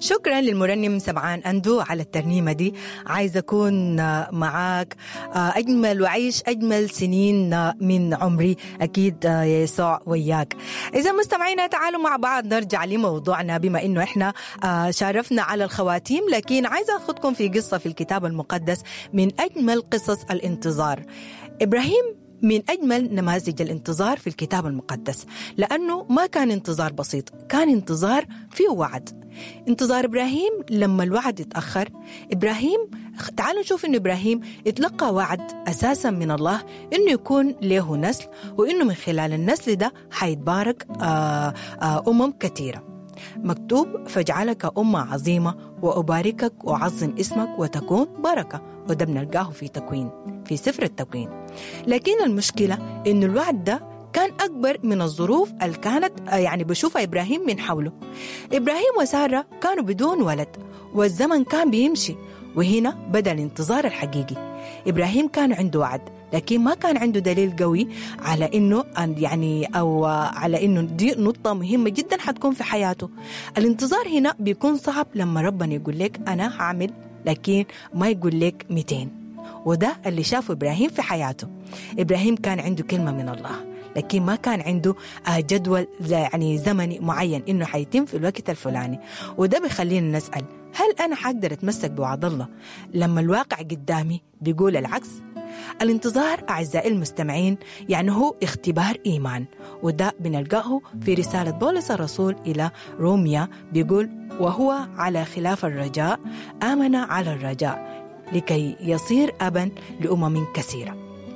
شكرا للمرنم سمعان أندو على الترنيمة دي عايزة أكون معاك أجمل وعيش أجمل سنين من عمري أكيد يا يسوع وياك إذا مستمعينا تعالوا مع بعض نرجع لموضوعنا بما إنه إحنا شارفنا على الخواتيم لكن عايزة أخذكم في قصة في الكتاب المقدس من أجمل قصص الانتظار إبراهيم من أجمل نماذج الانتظار في الكتاب المقدس لأنه ما كان انتظار بسيط كان انتظار فيه وعد انتظار إبراهيم لما الوعد اتأخر إبراهيم تعالوا نشوف أن إبراهيم اتلقى وعد أساسا من الله أنه يكون له نسل وأنه من خلال النسل ده حيتبارك آآ آآ أمم كثيرة مكتوب فاجعلك أمة عظيمة وأباركك وأعظم اسمك وتكون بركة وده بنلقاه في تكوين في سفر التكوين لكن المشكلة إن الوعد ده كان أكبر من الظروف اللي كانت يعني بشوفها إبراهيم من حوله إبراهيم وسارة كانوا بدون ولد والزمن كان بيمشي وهنا بدأ الانتظار الحقيقي إبراهيم كان عنده وعد لكن ما كان عنده دليل قوي على انه يعني او على انه دي نقطة مهمة جدا حتكون في حياته. الانتظار هنا بيكون صعب لما ربنا يقول لك انا هعمل لكن ما يقول لك 200 وده اللي شافه ابراهيم في حياته. ابراهيم كان عنده كلمة من الله لكن ما كان عنده جدول يعني زمني معين انه حيتم في الوقت الفلاني وده بيخلينا نسال هل انا حقدر اتمسك بوعد الله لما الواقع قدامي بيقول العكس الانتظار أعزائي المستمعين يعني هو اختبار إيمان وده بنلقاه في رسالة بولس الرسول إلى روميا بيقول وهو على خلاف الرجاء آمن على الرجاء لكي يصير أبا لأمم كثيرة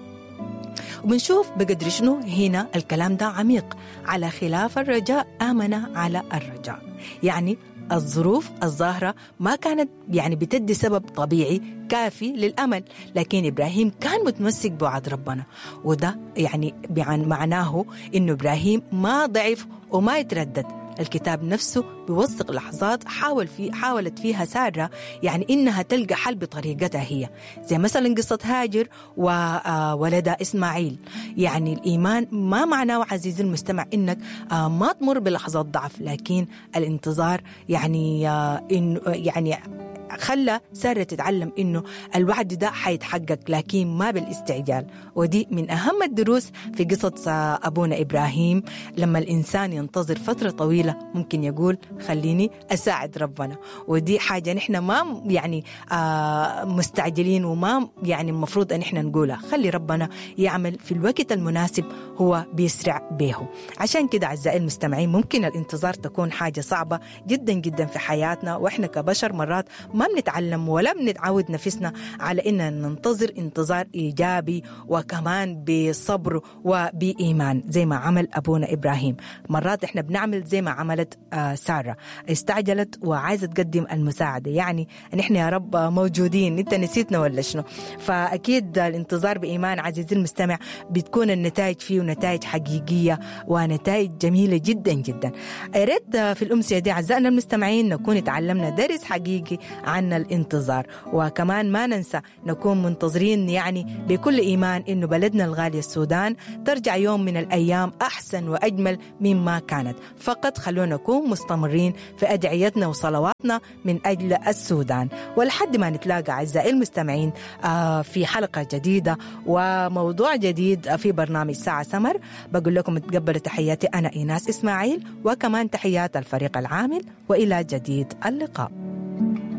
وبنشوف بقدر شنو هنا الكلام ده عميق على خلاف الرجاء آمن على الرجاء يعني الظروف الظاهرة ما كانت يعني بتدي سبب طبيعي كافي للأمل لكن إبراهيم كان متمسك بوعد ربنا وده يعني معناه إنه إبراهيم ما ضعف وما يتردد الكتاب نفسه بيوثق لحظات حاول في حاولت فيها سارة يعني إنها تلقى حل بطريقتها هي زي مثلا قصة هاجر وولدها إسماعيل يعني الإيمان ما معناه عزيزي المستمع إنك ما تمر بلحظات ضعف لكن الانتظار يعني إنه يعني خلى سارة تتعلم إنه الوعد ده حيتحقق لكن ما بالاستعجال ودي من أهم الدروس في قصة أبونا إبراهيم لما الإنسان ينتظر فترة طويلة ممكن يقول خليني أساعد ربنا ودي حاجة نحن ما يعني آه مستعجلين وما يعني المفروض أن احنا نقولها خلي ربنا يعمل في الوقت المناسب هو بيسرع به عشان كده أعزائي المستمعين ممكن الانتظار تكون حاجة صعبة جدا جدا في حياتنا وإحنا كبشر مرات ما بنتعلم ولا بنتعود نفسنا على إننا ننتظر انتظار إيجابي وكمان بصبر وبإيمان زي ما عمل أبونا إبراهيم مرات إحنا بنعمل زي ما عملت آه سارة استعجلت وعايزة تقدم المساعدة يعني نحن يا رب موجودين أنت نسيتنا ولا شنو فأكيد الانتظار بإيمان عزيزي المستمع بتكون النتائج فيه نتائج حقيقية ونتائج جميلة جدا جدا يا ريت في الأمسية دي أعزائنا المستمعين نكون تعلمنا درس حقيقي عن الانتظار وكمان ما ننسى نكون منتظرين يعني بكل إيمان إنه بلدنا الغالي السودان ترجع يوم من الأيام أحسن وأجمل مما كانت فقط خلونا نكون مستمرين في أدعيتنا وصلواتنا من أجل السودان ولحد ما نتلاقى أعزائي المستمعين في حلقة جديدة وموضوع جديد في برنامج ساعة سمر بقول لكم تقبلوا تحياتي أنا إيناس إسماعيل وكمان تحيات الفريق العامل وإلى جديد اللقاء